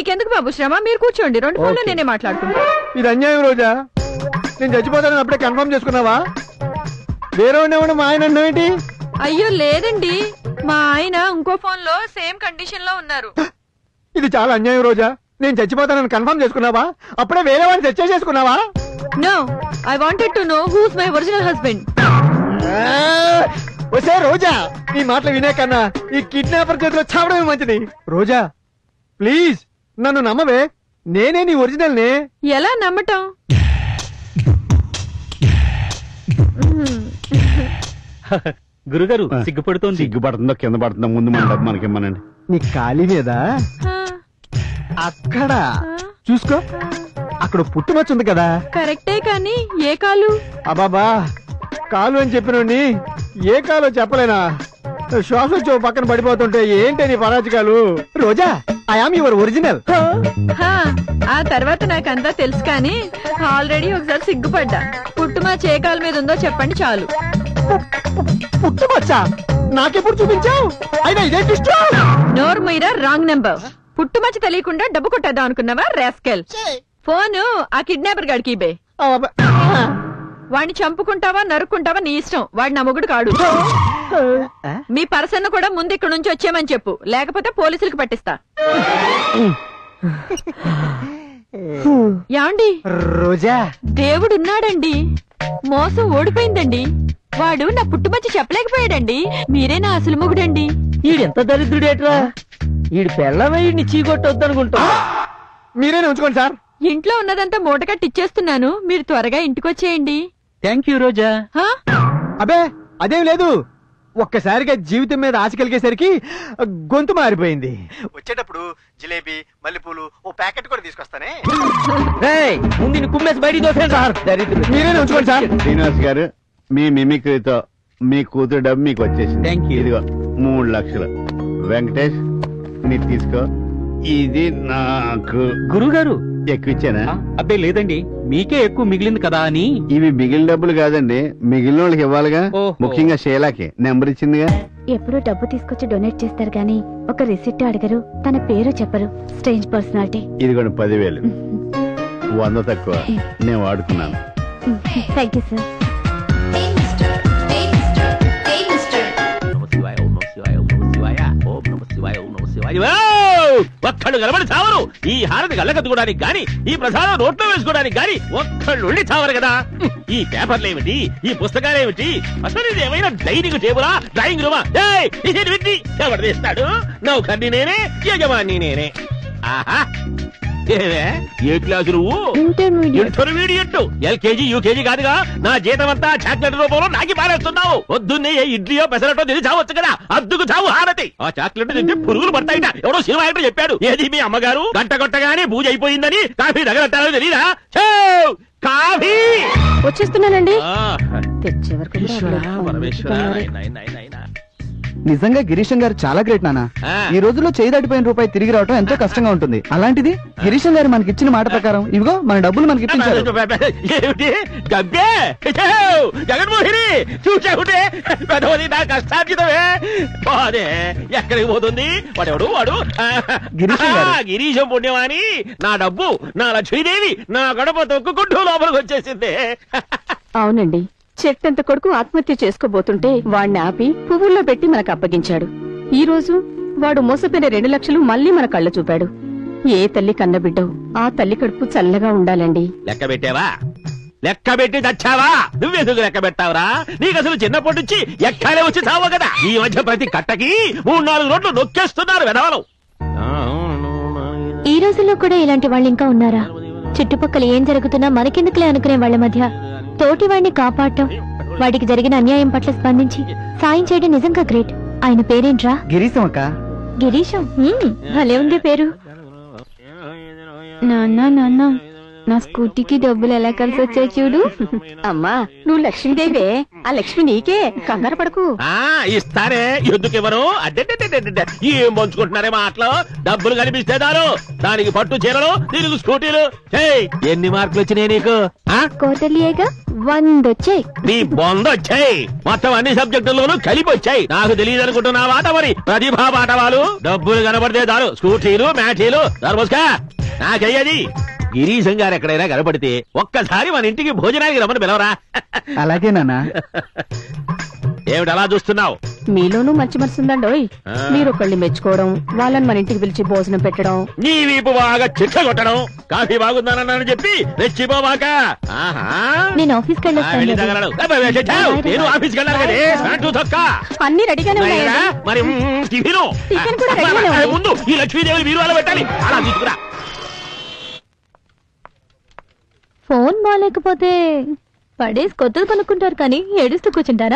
మీకెందుకు బాబు శ్రమ మీరు కూర్చోండి రెండు ఫోన్లు ఓకే. నేనే మాట్లాడుకుంటా ఇది అన్యాయం రోజా నేను చచ్చిపోతానని అప్పుడే కన్ఫర్మ్ చేసుకున్నావా వేరే ఉండేవాడు మా ఆయన అన్నావేంటి అయ్యో లేదండి మా ఆయన ఇంకో ఫోన్ లో సేమ్ కండిషన్ లో ఉన్నారు ఇది చాలా అన్యాయం రోజా నేను చచ్చిపోతానని కన్ఫర్మ్ చేసుకున్నావా అప్పుడే వేరే వాడిని తెచ్చే చేసుకున్నావా no I wanted to know whose my original husband వసే రోజా ఈ మాటలు వినే కన్నా ఈ కిడ్నాపర్ చేతిలో చావడమే మంచిది రోజా ప్లీజ్ నన్ను నమ్మవే నేనే నీ ఒరిజినల్ నే ఎలా నమ్మటం గురుగారు సిగ్గుపడుతోంది సిగ్గుపడుతుందో కింద పడుతుందో ముందు మన డబ్బు మనకి ఇమ్మనండి నీ ఖాళీ మీద ఆ, అక్కడ ఆ, చూసుకో అక్కడ పుట్టుమచ్చు ఉంది కదా కరెక్టే కానీ ఏ కాలు అబాబా కాలు అని చెప్పినోడిని ఏ కాలో చెప్పలేనా శ్వాస వచ్చి ఓ పక్కన పడిపోతుంటే ఏంటి నీ పరాజకాలు Roja I am your original హా, ఆ తర్వాత నాకంతా తెలుసు కానీ ఆల్రెడీ ఒకసారి సిగ్గుపడ్డా పుట్టుమా చే కాలు మీద ఉందో చెప్పండి చాలు పుట్టుమచ్చా నాకెప్పుడు చూపించావు అయినా ఇదే ట్విస్ట్ నోర్ మీరా రాంగ్ నెంబర్ పుట్టుమచ్చ తెలియకుండా డబ్బు కొట్టేద్దాం అనుకున్నావా రాస్కెల్ ఫోను ఆ కిడ్నాపర్ గాడికి ఇబే వాడిని చంపుకుంటావా నరుక్కుంటావా నీ ఇష్టం వాడి నా మొగుడు కాడు మీ పర్సన్ కూడా ముందు ఇక్కడ నుంచి వచ్చేయమని చెప్పు లేకపోతే పోలీసులకు పట్టిస్తా యాండి రోజా దేవుడున్నాడండి మోసం ఓడిపోయిందండి వాడు నా పుట్టుమచ్చి చెప్పలేకపోయాడండి మీరే నా అసలు మొగుడండి ఈడెంత దరిద్రుడేట్రా ఈడు పెళ్ళమే ఈడిని చీకొట్టొద్దనుకుంటా మీరేనే ఉంచుకోండి సార్ ఇంట్లో ఉన్నదంతా మూటకట్టి ఇచ్చేస్తున్నాను మీరు త్వరగా ఇంటికొచ్చేయండి థ్యాంక్ యూ రోజా హా? అబే అదేం లేదు ఒక్కసారిగా జీవితం మీద ఆశ కలిగేసరికి గొంతు మారిపోయింది వచ్చేటప్పుడు జిలేబీ మల్లెపూలు ఓ ప్యాకెట్ కూడా తీసుకొస్తానే రేయ్, ముందు ఈయన కుమ్మేసి బయటికి దోసేయండి సార్ దరిద్రుడు మీరేనే ఉంచుకోండి సార్ శ్రీనివాస్ గారు మీ మిమిక్రీతో మీ కూతురు డబ్బు మీకు వచ్చేసింది Thank you. ఇదిగో మూడు లక్షలు వెంకటేష్ నీ తీసుకో ఇది నాకు గురుగారు ఎక్కువ ఇచ్చానా ఆ, అబ్బే లేదండి మీకే ఎక్కువ మిగిలింది కదా అని ఇవి మిగిలిన డబ్బులు కాదండి మిగిలిన వాళ్ళకి ఇవ్వాలిగా ఓహో. ముఖ్యంగా షేలాకి నెంబర్ ఇచ్చిందిగా ఎప్పుడూ డబ్బు తీసుకొచ్చి డొనేట్ చేస్తారు గానీ ఒక రిసిప్ట్ అడగరు తన పేరు చెప్పరు స్ట్రేంజ్ పర్సనాలిటీ ఇది కూడా పదివేలు వంద తక్కువ నేను వాడుకున్నాను థ్యాంక్ యూ సార్ ఒక్కళ్ళు కలబడి చావరు ఈ హారతి కళ్ళకత్తుకోవడానికి గాని ఈ ప్రసాదం నోట్లో వేసుకోవడానికి గాని ఒక్కళ్ళు ఉండి చావరు కదా ఈ పేపర్లు ఏమిటి ఈ పుస్తకాలు ఏమిటి అసలు ఇది ఏమైనా డైనింగ్ టేబులా డ్రాయింగ్ రూమా ఏయ్, ఇది విట్టి ఎవరు తీస్తాడు నౌకర్ని నేనే యజమాని నేనే ఆహా ఏవే ఏ క్లాసు నువ్వు ఇంటర్మీడియట్ ఇంటర్మీడియట్ ఎల్కేజీ యూకేజీ కాదుగా నా జీతం అంతా చాక్లెట్ రూపంలో నాకి పారేస్తున్నావు పొద్దున్నే ఏ ఇడ్లీయో పెసరటో తిని చావచ్చు కదా అద్దుకు చావు హారతి ఆ చాక్లెట్ తింటే పురుగులు పడతాయిట ఎవడో సినిమా యాక్టర్ చెప్పాడు ఏది మీ అమ్మగారు గంట కొట్టగానే పూజ అయిపోయిందని కాఫీ తగలట్టాలని తెలీదా ఛే! కాఫీ వచ్చేస్తున్నానండి ఆ, తెచ్చే వరకు కూడా ఈశ్వరా, అవ్వలేదు. పరమేశ్వరా, నాయనా, నాయనా, నాయనా. నిజంగా గిరీశం గారు చాలా గ్రేట్ నాన్న ఆ. ఈ రోజుల్లో చేయి దాటిపోయిన రూపాయి తిరిగి రావడం ఎంతో కష్టంగా ఉంటుంది అలాంటిది గిరీశం గారు మనకి ఇచ్చిన మాట ప్రకారం ఇవిగో మన డబ్బులు మనకి ఇప్పించారు ఏమిటి గబ్బే ఛే! జగన్మోహిని చూసావుటే పెదవది నా కష్టార్జితమే పోదే ఎక్కడికి పోతుంది వాడెవడు వాడు ఆ, గిరీశం గారు. ఆ, గిరీశం పుణ్యమాని నా డబ్బు నా లక్ష్మీదేవి నా గడప తొక్కుకుంటూ లోపలికి వచ్చేసింది అవునండి చెట్టంత కొడుకు ఆత్మహత్య చేసుకోబోతుంటే వాణ్ణి ఆపి పువ్వుల్లో పెట్టి మనకు అప్పగించాడు ఈ రోజు వాడు మోసపోయిన రెండు లక్షలు మళ్ళీ మన కళ్ళ చూపాడు ఏ తల్లి కన్నబిడ్డో ఆ తల్లి కడుపు చల్లగా ఉండాలండి లెక్క పెట్టావా లెక్క పెట్టి చచ్చావా నువ్వెందుకు లెక్క పెట్టావురా నీకు అసలు చిన్నప్పటి నుంచి ఎక్కాలే వచ్చి చావు కదా ఈ మధ్య ప్రతి కట్టకి మూడు నాలుగు రోడ్లు నొక్కేస్తున్నారు వెధవలు ఈ రోజుల్లో కూడా ఇలాంటి వాళ్ళు ఇంకా ఉన్నారా చుట్టుపక్కల ఏం జరుగుతున్నా మనకెందుకులే అనుకునే వాళ్ళ మధ్య తోటి వాడిని కాపాడటం వాడికి జరిగిన అన్యాయం పట్ల స్పందించి సాయం చేయడం నిజంగా గ్రేట్ ఆయన పేరేంట్రా గిరీశం అక్క గిరీశం హ్మ్, భలే ఉంది పేరు నాన్న నాన్న నా స్కూటీకి డబ్బులు ఎలా కలిసి వచ్చాయి చూడు అమ్మా నువ్వు లక్ష్మీదేవే ఆ లక్ష్మి నీకే కంగారు పడకు ఆ ఇస్తారే ఎందుకు ఇవ్వను అడ్డెడ్డెడ్డెడ్డెడ్డె. ఏం పంచుకుంటున్నారే మాటలు డబ్బులు కనిపిస్తే దారు దానికి పట్టు చీరలు దీనికి స్కూటీలు ఏయ్, ఎన్ని మార్కులు వచ్చినాయి నీకు ఆ? కోటలియేగా వంద వచ్చాయి నీ బొంద వచ్చాయి మొత్తం అన్ని సబ్జెక్టుల్లోనూ కలిపి వచ్చాయి నాకు తెలియదు అనుకుంటున్నా మాట మరి ప్రతిభా పాఠవాలు డబ్బులు కనబడితే చాలు స్కూటీలు మ్యాటీలు నర్మస్కా నాకయ్యది గిరీశం గారు ఎక్కడైనా కనబడితే ఒక్కసారి మన ఇంటికి భోజనానికి రమ్మని పిలవరా అలాగే నాన్న ఏమిటి అలా చూస్తున్నావు మీలోనూ మంచి మనసు ఉందండోయ్ ఆ. మీరు ఒకళ్ళని మెచ్చుకోవడం వాళ్ళని మన ఇంటికి పిలిచి భోజనం పెట్టడం నీ వీపు బాగా చిట్ట కొట్టడం కాఫీ బాగుందనని చెప్పి రెచ్చిపోవాక ఆహా నేను ఆఫీస్కి ఆ, వెళ్ళి వెళ్ళొస్తాను తగలడు. అబ్బే, చెట్టావు. నేను ఆఫీస్కి వెళ్ళాలి కదే ప్యాంటు తొక్క అన్ని రెడీగానే నాయనా, ఉన్నాయండి మరి మ్మ్, టిఫిను టిఫిన్ కూడా అబ్బా, రెడీగానే ఉంది. ముందు ఈ లక్ష్మీదేవి మీరు అలా పెట్టాలి అలా తీసుకురా ఫోన్ బాగాలేకపోతే పడేసి కొత్తది కొనుక్కుంటారు కానీ ఏడుస్తూ కూర్చుంటారా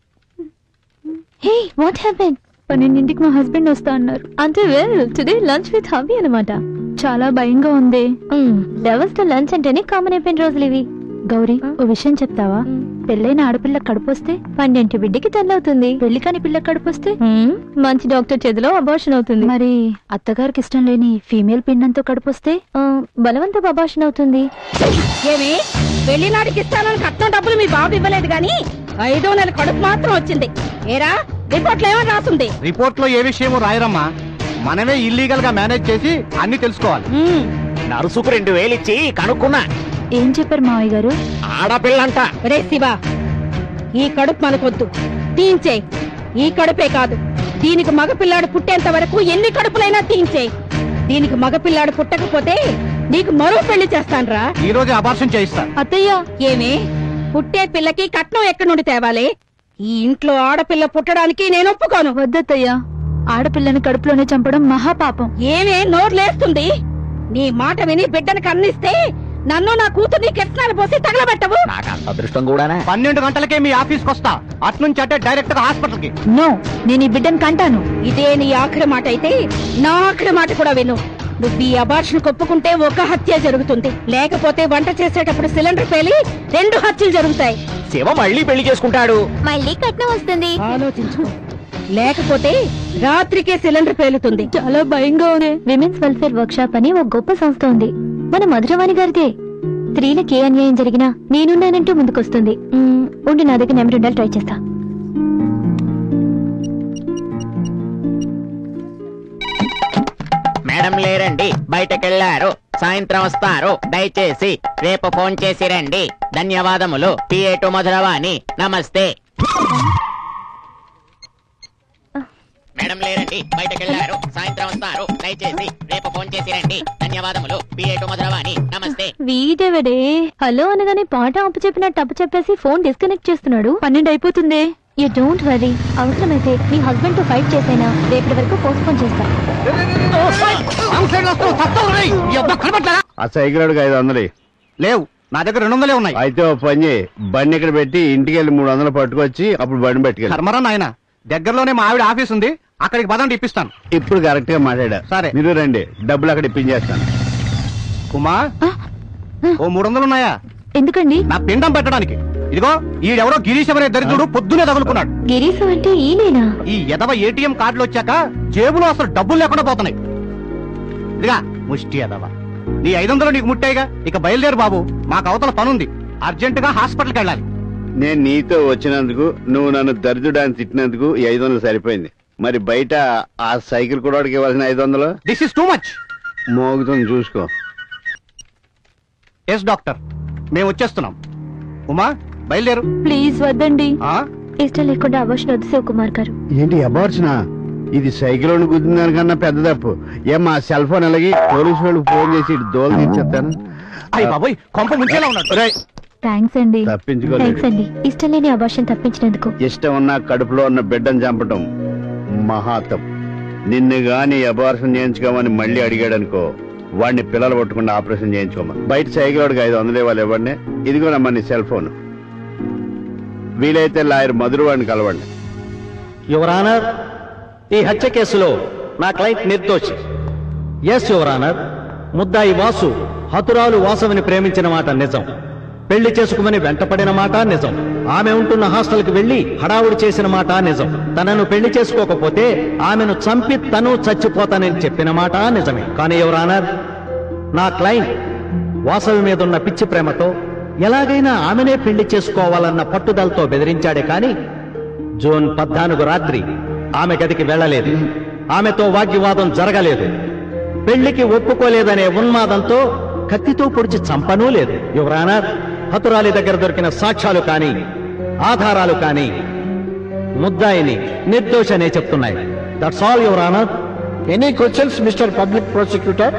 హే వాట్ హ్యాపెన్ పన్నెండింటికి మా హస్బెండ్ వస్తా అన్నారు అంటే well today lunch with hubby అనమాట చాలా భయంగా ఉంది లెవెల్స్ తో లంచ్ అంటేనే కామన్ అయిపోయిన రోజులు ఇవి గౌరీ ఓ విషయం చెప్తావా పెళ్ళైన ఆడపిల్ల కడుపొస్తే పన్నెంటి బిడ్డకి తల్లవుతుంది పెళ్లి కాని పిల్ల కడుపొస్తే మంచి డాక్టర్ చేతిలో అబార్షన్ అవుతుంది మరి అత్తగారికి ఇష్టం లేని ఫీమేల్ పిండంతో కడుపొస్తే బలవంతపు అబార్షన్ అవుతుంది ఏమి వెళ్ళినాడికి ఇస్తానని కట్నం డబ్బులు మీ బాబు ఇవ్వలేదు గాని ఐదో నెల కడుపు మాత్రం వచ్చింది ఏరా రిపోర్ట్లో ఏమని రాస్తుంది రిపోర్ట్ లో ఏ విషయమో రాయరమ్మా మనమే ఇల్లీగల్ గా మేనేజ్ చేసి అన్ని తెలుసుకోవాలి ఉమ్, నరుసుకు రెండు వేలు ఇచ్చి కనుక్కున్నా ఏం చెప్పారు మావయ్య గారు ఆడపిల్లంట రే శివ ఈ కడుపు మనకొద్దు తీయించే ఈ కడుపే కాదు దీనికి మగపిల్లాడు పుట్టేంత వరకు ఎన్ని కడుపులైనా తీయించే దీనికి మగపిల్లాడు పుట్టకపోతే నీకు మరో పెళ్లి చేస్తాన్రా ఈ రోజు అబార్షన్ చేయిస్తా అత్తయ్య ఏమి పుట్టే పిల్లకి కట్నం ఎక్కడి నుండి తేవాలి ఈ ఇంట్లో ఆడపిల్ల పుట్టడానికి నేను ఒప్పుకోను వద్దత్తయ్య ఆడపిల్లని కడుపులోనే చంపడం మహాపాపం ఏమే నోరు లేస్తుంది నీ మాట విని బిడ్డను కన్నిస్తే నన్ను నా కూతుర్ని కెట్నాలు పోసి తగలబెట్టవు నాకు అంత అదృష్టం కూడానా పన్నెండు గంటలకే మీ ఆఫీస్కి వస్తా అట్నుంచి అంటే డైరెక్ట్ గా హాస్పిటల్ కి నో నేను ఈ బిడ్డను కంటాను ఇదే నీ ఆఖరి మాట అయితే నా ఆఖరి మాట కూడా విను నువ్వు ఈ అబార్షన్ కొప్పుకుంటే ఒక హత్య జరుగుతుంది లేకపోతే వంట చేసేటప్పుడు సిలిండర్ పేలి రెండు హత్యలు జరుగుతాయి శివ మళ్ళీ పెళ్లి చేసుకుంటాడు మళ్ళీ కట్నం వస్తుంది ఆలోచించు లేకపోతే రాత్రికే సిలిండర్ పేలుతుంది చాలా భయంగా ఉంది విమెన్స్ వెల్ఫేర్ వర్క్ షాప్ అని ఒక గొప్ప సంస్థ ఉంది మన మధురవాణి గారిదే స్త్రీలకు ఏ అన్యాయం జరిగినా నేనున్నానంటూ ముందుకొస్తుంది మ్మ్, ఉండు నా దగ్గర నెంబర్ ఉండాలి ట్రై చేస్తా మేడం లేరండి బయటకెళ్లారు సాయంత్రం వస్తారు దయచేసి రేపు ఫోన్ చేసి రండి ధన్యవాదములు పిఏటు మధురవాణి నమస్తే మేడం లేరండి బయటకెళ్లారు సాయంత్రం వస్తారు దయచేసి రేపు ఫోన్ చేసి రండి ధన్యవాదములు పిఏటు మధురవాణి నమస్తే వీడెవడే హలో అనగానే పాట అప్పు చెప్పినట్టు అప్పు చెప్పేసి ఫోన్ డిస్కనెక్ట్ చేస్తున్నాడు పన్నెండు అయిపోతుంది యూ డోంట్ వరీ అవసరమైతే మీ హస్బెండ్ తో ఫైట్ చేసైనా రేపటి వరకు పోస్ట్పోన్ చేస్తా ఆ సైకిల్ ఐదు వందలు లేవు నా దగ్గర రెండు వందలే ఉన్నాయి అయితే ఓ పని చేయి బండి ఇక్కడ పెట్టి ఇంటికి వెళ్ళి మూడు వందలు పట్టుకొచ్చి అప్పుడు బండి పట్టుకెళ్ళి కర్మరా నాయన దగ్గరలోనే మా ఆవిడ ఆఫీస్ ఉంది అక్కడికి పదండి ఇప్పిస్తాను ఇప్పుడు కరెక్ట్ గా మాట్లాడా సరే. మీరు రండి డబ్బులు అక్కడ ఇప్పించేస్తాను ఉమా ఓ మూడు వందలు ఉన్నాయా ఎందుకండి నా పిండం పెట్టడానికి ఇదిగో ఈడెవరో గిరీశం అనే దరిద్రుడు పొద్దునే తగులుకున్నాడు గిరీశం అంటే ఈయనేనా ఈ ఎదవ ఏటీఎం కార్డులు వచ్చాక జేబులో అసలు డబ్బులు లేకుండా పోతున్నాయి ఇదిగా ముష్టి ఎదవ నీ ఐదు వందలు నీకు ముట్టాయిగా ఇక బయలుదేరు బాబు మాకు అవతల పనుంది అర్జెంట్ గా హాస్పిటల్కి వెళ్ళాలి నేను నీతో వచ్చినందుకు నువ్వు నన్ను దరిద్రుడాన్ని తిట్టినందుకు ఈ ఐదు వందలు సరిపోయింది మరి బయట ఆ సైకిల్ కూడా ఇవ్వాల్సిన ఐదు వందలు దిస్ ఇస్ టూ మచ్ మోగుతుంది చూసుకో ఎస్ డాక్టర్ మేము వచ్చేస్తున్నాం ఉమా బయలుదేరు ప్లీజ్ వద్దండి ఆ ఇష్టం లేకుండా అవర్షన్ వద్దు శివకుమార్ గారు ఏంటి అబార్చునా ఇది సైకిల్ గుద్దిన దానికన్నా పెద్ద తప్పు ఏం మా సెల్ ఫోన్ అలాగే పోలీసు వాళ్ళు ఫోన్ చేసి ఇటు దోలు తీర్చేస్తాను అయ్యి బాబోయ్ కొంప ముంచేలా ఉన్నాడు రేయ్, థ్యాంక్స్ అండి తప్పించుకోలేదు థ్యాంక్స్ అండి ఇష్టం లేని అవర్షన్ తప్పించినందుకు ఇష్టం ఉన్న కడుపులో ఉన్న బిడ్డను చంపటం మహాతం నిన్ను గాని అబార్షన్ చేయించుకోమని మళ్ళీ అడిగాడనుకో వాడిని పిల్లలు పట్టుకుండా ఆపరేషన్ చేయించుకోమని బయట సైకిల్ వాడికి ఐదు వందలు ఇవ్వాలి ఇవ్వండి ఇదిగోనమ్మా నీ సెల్ ఫోన్ వీలైతే లాయర్ మధురు వాడిని కలవండి యువర్ ఆనర్ ఈ హత్య కేసులో నా క్లయింట్ నిర్దోషి ఎస్ యువర్ ఆనర్ ముద్దాయి వాసు హతురాలు వాసవిని ప్రేమించిన మాట నిజం పెళ్లి చేసుకోమని వెంటపడిన మాట నిజం ఆమె ఉంటున్న హాస్టల్కి వెళ్లి హడావుడి చేసిన మాట నిజం తనను పెళ్లి చేసుకోకపోతే ఆమెను చంపి తను చచ్చిపోతానని చెప్పిన మాట నిజమే కానీ యువర్ ఆనర్ నా క్లయింట్ వాసవి మీదున్న పిచ్చి ప్రేమతో ఎలాగైనా ఆమెనే పెళ్లి చేసుకోవాలన్న పట్టుదలతో బెదిరించాడే కాని జూన్ పద్నాలుగు రాత్రి ఆమె గదికి వెళ్ళలేదు ఆమెతో వాగ్వివాదం జరగలేదు పెళ్లికి ఒప్పుకోలేదనే ఉన్మాదంతో కత్తితో పొడిచి చంపనూ లేదు యువరానర్ హతురాలి దగ్గర దొరికిన సాక్ష్యాలు కాని ఆధారాలు కాని ముద్దాయిని నిర్దోషనే చెప్తున్నాయి that's all your honour any questions mister public prosecutor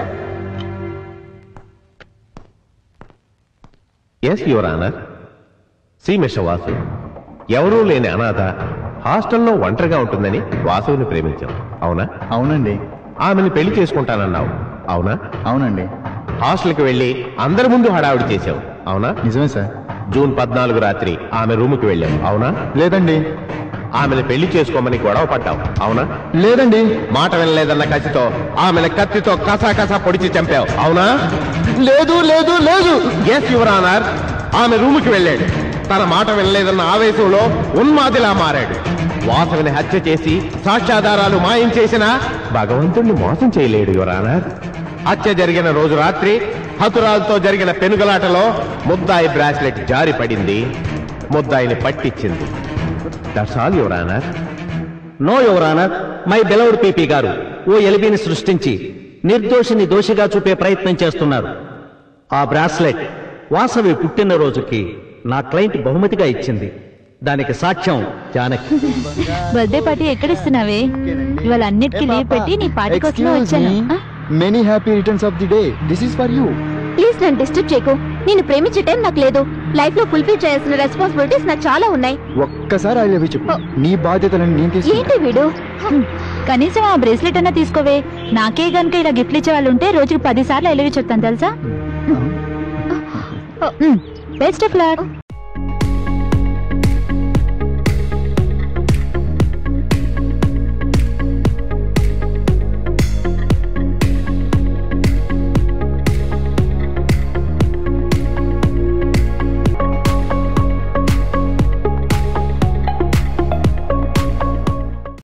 yes your honour see mister Vasu ఎవరూ లేని అనాథ హాస్టల్లో ఒంటరిగా ఉంటుందని వాసువుని ప్రేమించాం అవునా అవునండి ఆమెను పెళ్లి చేసుకుంటానన్నావు అవునా అవునండి హాస్టల్కి వెళ్ళి అందరి ముందు హడావిడి చేశావు అవునా నిజమే సార్ జూన్ పద్నాలుగు రాత్రి ఆమె రూముకి వెళ్ళావు అవునా లేదండి ఆమెను పెళ్లి చేసుకోమని గొడవ పడ్డావు అవునా లేదండి మాట వినలేదన్న కసితో ఆమెను కత్తితో కసా కసా పొడిచి చంపావు అవునా లేదు లేదు లేదు ఎస్ యువర్ ఆనర్ ఆమె రూముకి వెళ్ళాడు తన మాట వినలేదన్న ఆవేశంలో ఉన్మాదిలా మారాడు వాసవిని హత్య చేసి సాక్ష్యాధారాలు మాయం చేసిన భగవంతుణ్ణి మోసం చేయలేడు యువర్ ఆనర్ హత్య జరిగిన రోజు రాత్రి హతురాలతో జరిగిన పెనుగలాటలో ముద్దాయి బ్రాస్లెట్ జారి పడింది ముద్దాయిని పట్టించింది that's all your honour no your honour my beloved PP గారు ఓ ఎలిబిని సృష్టించి నిర్దోషిని దోషిగా చూపే ప్రయత్నం చేస్తున్నారు ఆ బ్రాస్లెట్ వాసవి పుట్టినరోజుకి నా క్లయింట్ బహుమతిగా ఇచ్చింది దానికి సాక్ష్యం జానకి బర్త్డే పార్టీ ఎక్కడ ఇస్తున్నావే ఇవాళ అన్నిటికీ లీవ్ పెట్టి నీ పార్టీ కోసమే వచ్చాను ఆ? Many happy returns of the day this is for you please నన్ను డిస్టర్బ్ చేయకు నేను ప్రేమించే టైం నాకు లేదు లైఫ్ లో ఫుల్ఫిల్ చేయాల్సిన రెస్పాన్సిబిలిటీస్ నాకు చాలా ఉన్నాయి ఒక్కసారి ఐ లవ్ చెప్పు నీ బాధ్యతలను నేను ఏంటి వీడు కనీసం ఆ బ్రేస్లెట్ అన్నా తీసుకోవే నాకే గనుక ఇలా గిఫ్ట్లు ఇచ్చే వాళ్ళు ఉంటే రోజుకి పది సార్లు ఐలవి చెప్తాను తెలుసా బెస్ట్ ఆఫ్ లక్